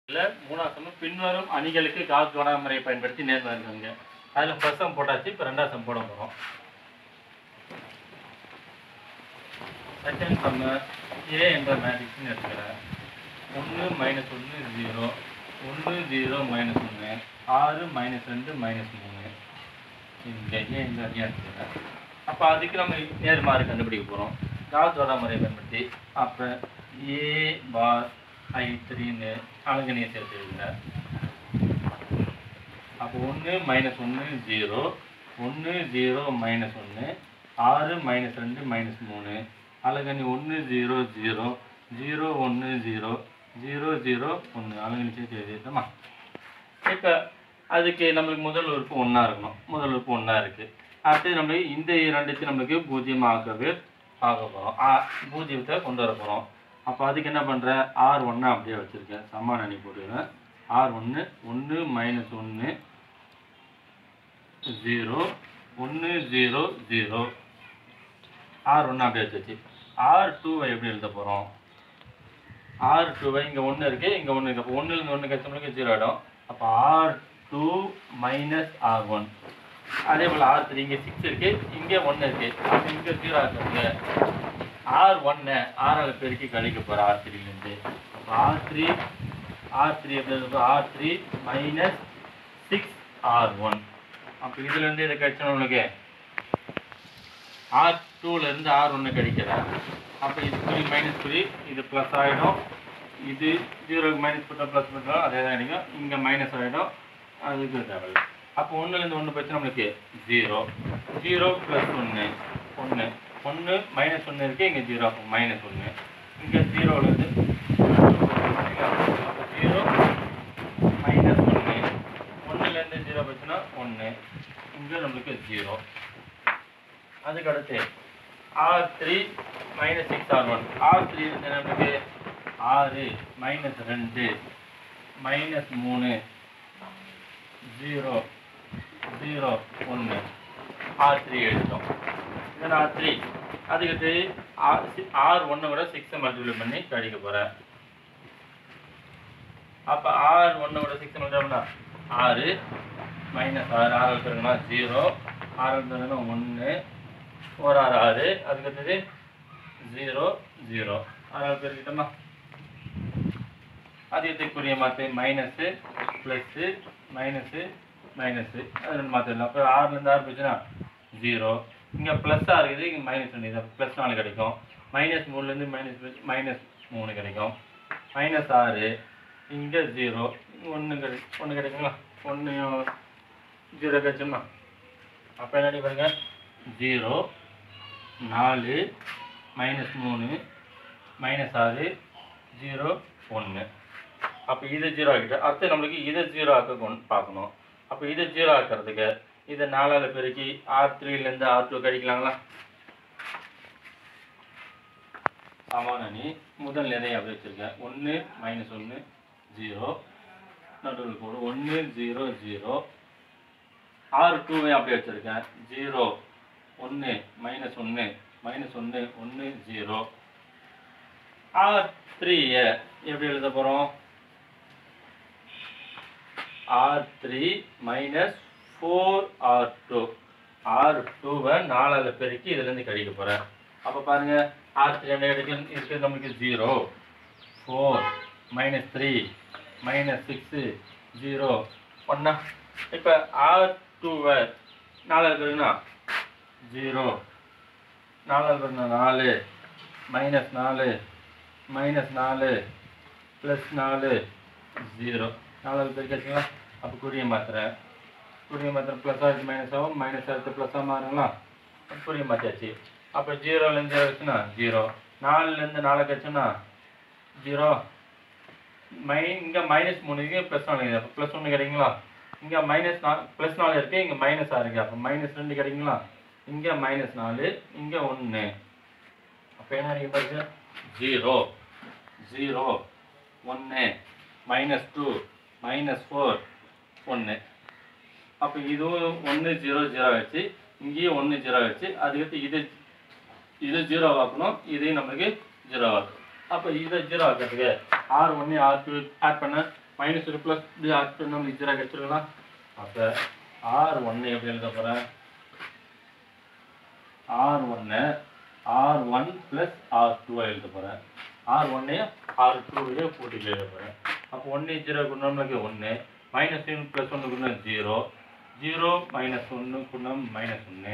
இல்லை மூணாவது பின்வரும் அணிகளுக்கு காஸ் முறையை பயன்படுத்தி நேர்மை இருக்காங்க அதில் ஃபர்ஸ்ட் சம் போட்டாச்சு இப்போ ரெண்டாவது சம் போட போகிறோம் செகண்ட் சம்ம ஏ என்ற மேட்ரிக்ஸ்னு எடுக்கிறேன் ஒன்று மைனஸ் ஒன்று ஜீரோ ஒன்று ஜீரோ மைனஸ் ஒன்று ஆறு மைனஸ் ரெண்டு மைனஸ் மூணு இந்த ஏ இந்த அணியாக எடுத்துக்கிறேன் அப்போ அதுக்கு நம்ம நேர்மாறு கண்டுபிடிக்க போகிறோம் காஸ் முறையை பயன்படுத்தி அப்போ ஏ பார் ஐ த்ரீன்னு அழகணியை சேர்த்துருங்க அப்போ ஒன்று மைனஸ் ஒன்று ஜீரோ ஒன்று ஜீரோ மைனஸ் ஒன்று ஆறு மைனஸ் ரெண்டு மைனஸ் மூணு அழகணி ஒன்று ஜீரோ ஜீரோ ஜீரோ ஒன்று ஜீரோ ஜீரோ ஜீரோ ஒன்று அழகணி சேர்த்து எழுதிட்டோமா இப்போ அதுக்கு நம்மளுக்கு முதல் உறுப்பு ஒன்றா இருக்கணும் முதல் உறுப்பு ஒன்றா இருக்குது அடுத்து நம்மளுக்கு இந்த இரண்டுத்தையும் நம்மளுக்கு பூஜ்ஜியம் ஆகவே பார்க்க போகிறோம் பூஜ்ஜியத்தை கொண்டு வர போகிறோம் அப்போ அதுக்கு என்ன பண்ணுறேன் ஆர் ஒன்றா அப்படியே வச்சுருக்கேன் சமான அணி போட்டுக்கிறேன் ஆர் ஒன்று ஒன்று மைனஸ் ஒன்று ஜீரோ ஒன்று ஜீரோ ஜீரோ ஆர் ஒன்று அப்படியே வச்சாச்சு ஆர் டூவை எப்படி எழுத போகிறோம் ஆர் டூவை இங்கே ஒன்று இருக்குது இங்கே ஒன்று இருக்குது அப்போ ஒன்றுலேருந்து ஒன்று கழிச்சோம்னா ஜீரோ ஆகிடும் அப்போ R two minus R one அதே போல் ஆர் த்ரீ இங்கே சிக்ஸ் இருக்குது இங்கே ஒன்று இருக்குது அப்போ இங்கே ஜீரோ ஆகுதுங்க ஆர் ஒன்று ஆறால் பெருக்கி கழிக்க போகிறேன் ஆர் த்ரீலேருந்து அப்போ ஆர் த்ரீ ஆர் த்ரீ எப்படி இருக்கும் R three minus six R one அப்போ இதுலேருந்து இதை கழிச்சோம் உங்களுக்கு ஆர் டூலேருந்து ஆர் ஒன்று கிடைக்கிறேன் அப்போ இது குறி மைனஸ் குறி இது ப்ளஸ் ஆகிடும் இது ஜீரோக்கு மைனஸ் போட்டால் ப்ளஸ் பண்ணுறோம் அதே தான் கிடைக்கும் இங்கே மைனஸ் ஆகிடும் அதுக்கு தேவையில்லை அப்போ ஒன்றுலேருந்து ஒன்று போச்சு நம்மளுக்கு ஜீரோ ஜீரோ ப்ளஸ் ஒன்று ஒன்று ஒன்று மைனஸ் ஒன்று இருக்குது இங்கே ஜீரோ அப்போ மைனஸ் ஒன்று இங்கே ஜீரோலேருந்து அப்போ ஜீரோ மைனஸ் ஒன்று ஒன்றுலேருந்து ஜீரோ போச்சுன்னா ஒன்று இங்கே நம்மளுக்கு ஜீரோ அதுக்கு அடுத்து R three minus six R one R three நம்மளுக்கு ஆறு மைனஸ் ரெண்டு மைனஸ் மூணு ஜீரோ ஜீரோ ஒன்று ஆர் த்ரீ எழுதிட்டோம் இதில் ஆர் த்ரீ அதுக்கு ஆர் ஆர் ஒன்று கூட சிக்ஸை மல்டிப்ளை பண்ணி கழிக்க போகிறேன் அப்போ ஆர் ஒன்று கூட சிக்ஸ் மல்டிப்ளை பண்ணா ஆறு மைனஸ் ஆறு ஆறு இருக்குன்னா ஜீரோ ஆறு இருந்ததுன்னா ஒன்று ஒரு ஆறு ஆறு அதுக்கு அடுத்தது ஜீரோ ஜீரோ ஆறு பேருக்கிட்டோமா அதிகத்துக்குரிய மாற்று மைனஸு ப்ளஸ்ஸு மைனஸு மைனஸு அது ரெண்டு மாற்றிடலாம் அப்போ ஆறுலேருந்து ஆறு போச்சுன்னா ஜீரோ இங்கே ப்ளஸ்ஸாக இருக்குது இங்கே மைனஸ் ரெண்டு இது ப்ளஸ் நாலு கிடைக்கும் மைனஸ் மூணுலேருந்து மைனஸ் மைனஸ் மூணு கிடைக்கும் மைனஸ் ஆறு இங்கே ஜீரோ ஒன்று கிடை ஒன்று கிடைக்குங்களா ஒன்று ஜீரோ கிடைச்சுமா அப்போ என்ன பாருங்க ஜீரோ நாலு மைனஸ் மூணு மைனஸ் ஆறு ஜீரோ ஒன்று அப்போ இதை ஜீரோ ஆக்கிட்டு அடுத்து நம்மளுக்கு இதை ஜீரோ ஆக்க கொண்டு பார்க்கணும் அப்போ இதை ஜீரோ ஆக்கிறதுக்கு இதை நாலால் பெருக்கி ஆர் த்ரீலேருந்து ஆர் டூ கழிக்கலாங்களா சமான அணி முதல் நிலையை அப்படி வச்சுருக்கேன் ஒன்று மைனஸ் ஒன்று ஜீரோ நடுவில் போடு ஒன்று ஜீரோ ஜீரோ ஆறு டூவை அப்படியே வச்சுருக்கேன் ஜீரோ ஒன்று மைனஸ் ஒன்று மைனஸ் ஒன்று ஒன்று ஜீரோ ஆர் த்ரீயை எப்படி எழுத போகிறோம் R three minus four R two R டூவை நாலால் பெருக்கி இதுலேருந்து கழிக்க போகிறேன் அப்போ பாருங்கள் ஆர் த்ரீ என்ன கிடைக்கும் இருக்குது நம்மளுக்கு zero four minus three minus six zero ஒன்றா இப்போ ஆர் டூவை நாலால் பெருக்குனா ஜீரோ நாலால் பெருக்குனா நாலு மைனஸ் நாலு மைனஸ் நாலு ப்ளஸ் நாலு ஜீரோ நாலாவது பெருக்காச்சுங்களா அப்போ குறிய மாத்திரை குறிய மாத்திரை ப்ளஸ் ஆகிட்டு மைனஸ் ஆகும் மைனஸ் ஆகிட்டு ப்ளஸ்ஸாக மாறுங்களா குறிய மாற்றியாச்சு அப்போ ஜீரோலேருந்து ஜீரோ வச்சுன்னா ஜீரோ நாலுலேருந்து நாலு கழிச்சுன்னா ஜீரோ மை இங்கே மைனஸ் மூணு இருக்குது ப்ளஸ் நாலு இருக்குது அப்போ ப்ளஸ் ஒன்று கிடைக்குங்களா இங்கே மைனஸ் நா ப்ளஸ் நாலு இருக்குது இங்கே மைனஸ் ஆறு இருக்குது அப்போ மைனஸ் ரெண்டு கிடைக்குங்களா இங்கே மைனஸ் நாலு இங்கே ஒன்று அப்போ என்ன இருக்குது பாருங்க ஜீரோ ஜீரோ ஒன்று மைனஸ் டூ மைனஸ் ஃபோர் ஒன்று அப்போ இதுவும் ஒன்று ஜீரோ ஜீரோ ஆயிடுச்சு இங்கேயும் ஒன்று ஜீரோ ஆயிடுச்சு அதுக்கடுத்து இது இது ஜீரோ ஆக்கணும் இதையும் நம்மளுக்கு ஜீரோ ஆகும் அப்போ இதை ஜீரோ ஆக்கிறதுக்கு ஆர் ஒன்று ஆர் டூ ஆட் பண்ண மைனஸ் ஒரு ப்ளஸ் இது ஆட் பண்ணி நம்மளுக்கு ஜீரோ கிடச்சிருக்கலாம் அப்போ ஆர் ஒன்று எப்படி எழுத போகிறேன் ஆர் ஒன்று ஆர் ஒன் ப்ளஸ் ஆர் டூவை எழுத போகிறேன் ஆர் ஒன்னையும் ஆர் டூவையும் கூட்டி எழுத போகிறேன் அப்போ ஒன்று ஜீரோ குணம்னுக்கு ஒன்று மைனஸ் ப்ளஸ் ஒன்று குணம் ஜீரோ ஜீரோ மைனஸ் ஒன்று குணம் மைனஸ் ஒன்று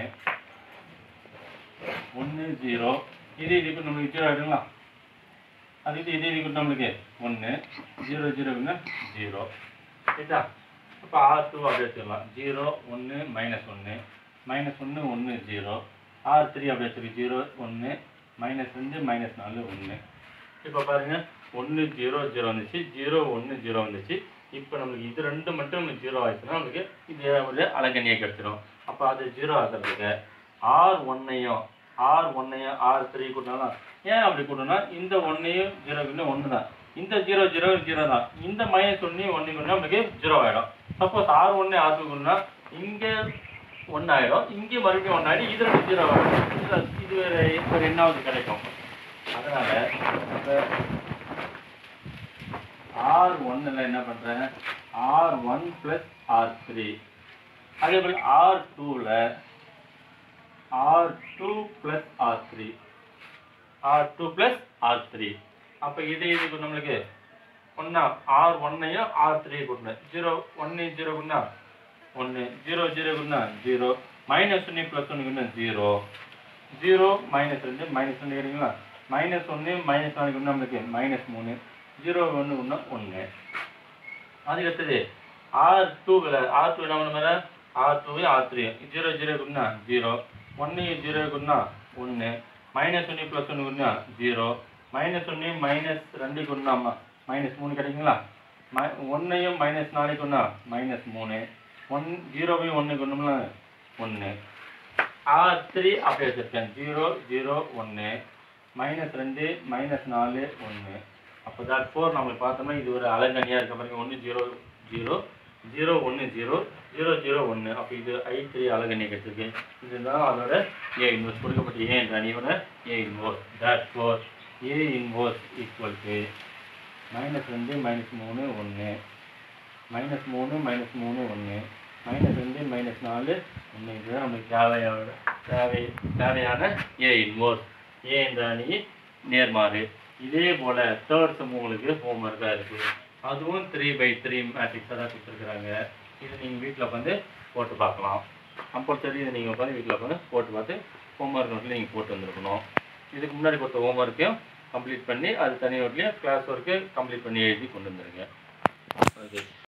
ஒன்று ஜீரோ இது இதுக்கு நம்மளுக்கு ஜீரோ ஆகிடுங்களா அது இது இது இதுக்கு நம்மளுக்கு ஒன்று ஜீரோ ஜீரோக்குன்னா ஜீரோ ரைட்டா அப்போ ஆர் டூ அப்படியே வச்சுக்கலாம் ஜீரோ ஒன்று மைனஸ் ஒன்று மைனஸ் ஒன்று ஒன்று ஜீரோ ஆர் த்ரீ அப்படியே வச்சுருக்கு ஜீரோ ஒன்று மைனஸ் ரெண்டு மைனஸ் நாலு ஒன்று இப்போ பாருங்க ஒன்று ஜீரோ ஜீரோ வந்துச்சு ஜீரோ ஒன்று ஜீரோ வந்துச்சு இப்போ நம்மளுக்கு இது ரெண்டு மட்டும் நமக்கு ஜீரோ ஆயிடுச்சுன்னா நமக்கு இது ஒரு அலங்கனியை கிடச்சிடும் அப்போ அது ஜீரோ ஆகிறதுக்கு ஆர் ஒன்னையும் ஆர் ஒன்னையும் ஆர் த்ரீ கூட்டினாலும் ஏன் அப்படி கூட்டினா இந்த ஒன்னையும் ஜீரோக்குன்னு ஒன்று தான் இந்த ஜீரோ ஜீரோ ஜீரோ தான் இந்த மைனஸ் ஒன்னையும் ஒன்று கொண்டு நமக்கு ஜீரோ ஆகிடும் சப்போஸ் ஆர் ஒன்று ஆர் டூ கொண்டுனா இங்கே ஒன்று ஆகிடும் இங்கே மறுபடியும் ஒன்று ஆகிடும் இது ரெண்டு ஜீரோ ஆகிடும் இது- இது ஒரு ஒரு எண்ணாவது கிடைக்கும் அதனால இப்போ ஆர் ஒன்னில் என்ன பண்ணுறேன் R one plus R three அதே போல் ஆர் டூவில் R two plus R three R two plus R three அப்போ இது இதுக்கு நம்மளுக்கு ஒன்றா ஆர் ஒன்னையும் ஆர் த்ரீ கொடுங்க ஜீரோ ஒன்று ஜீரோ குண்ணா ஒன்று ஜீரோ ஜீரோ குண்ணா ஜீரோ மைனஸ் ஒன்று ப்ளஸ் ஒன்று குண்ணா ஜீரோ ஜீரோ மைனஸ் ரெண்டு மைனஸ் ரெண்டு கிடைக்குங்களா மைனஸ் ஒன்று மைனஸ் நாலு குண்ணா நம்மளுக்கு மைனஸ் மூணு ஜீரோ ஒன்று குண்ணா ஒன்று அதுக்கு அடுத்தது ஆர் டூவில் ஆர் டூ என்ன பண்ண R two R three zero zero குண்ணா ஜீரோ ஒன்று ஜீரோ குண்ணா ஒன்று மைனஸ் ஒன்று ப்ளஸ் ஒன்று குண்ணா ஜீரோ மைனஸ் ஒன்று மைனஸ் ரெண்டு குண்ணாமா மைனஸ் மூணு கிடைக்குங்களா மை ஒன்றையும் மைனஸ் நாலு குண்ணா மைனஸ் மூணு ஒன் ஜீரோவையும் ஒன்று குண்ணோம்னா ஒன்று ஆர் த்ரீ அப்படியே வச்சுருக்கேன் ஜீரோ ஜீரோ ஒன்று மைனஸ் ரெண்டு மைனஸ் நாலு ஒன்று அப்போ தட் ஃபோர் நம்மளுக்கு பார்த்தோம்னா இது ஒரு அலங்கனியாக இருக்க பாருங்க ஒன்று ஜீரோ ஜீரோ ஜீரோ ஒன்று ஜீரோ ஜீரோ ஜீரோ ஒன்று அப்போ இது ஐ த்ரீ அலங்கனியை கிடைச்சிருக்கு இதுதான் அதோட ஏ இன்வர்ஸ் கொடுக்கப்பட்ட ஏ என்ற அணியோட A inverse therefore A inverse equal to minus ரெண்டு மைனஸ் மூணு ஒன்று மைனஸ் மூணு மைனஸ் மூணு ஒன்று மைனஸ் ரெண்டு மைனஸ் நாலு ஒன்று இதுதான் நமக்கு தேவையான தேவை தேவையான ஏ இன்வர்ஸ் ஏ என்ற அணி நேர்மாறு இதே போல் தேர்ட் சம் உங்களுக்கு ஹோம்ஒர்க்காக இருக்குது அதுவும் த்ரீ பை த்ரீ மேட்ரிக்ஸாக தான் கொடுத்துருக்குறாங்க இது நீங்கள் வீட்டில் உட்காந்து போட்டு பார்க்கலாம் கம்பல்சரி இதை நீங்கள் உட்காந்து வீட்டில் உட்காந்து போட்டு பார்த்து ஹோம்ஒர்க் நோட்டில் நீங்கள் போட்டு வந்திருக்கணும் இதுக்கு முன்னாடி கொடுத்த ஹோம்ஒர்க்கையும் கம்ப்ளீட் பண்ணி அது தனி நோட்லேயும் கிளாஸ் ஒர்க்கு கம்ப்ளீட் பண்ணி எழுதி கொண்டு வந்துருங்க ஓகே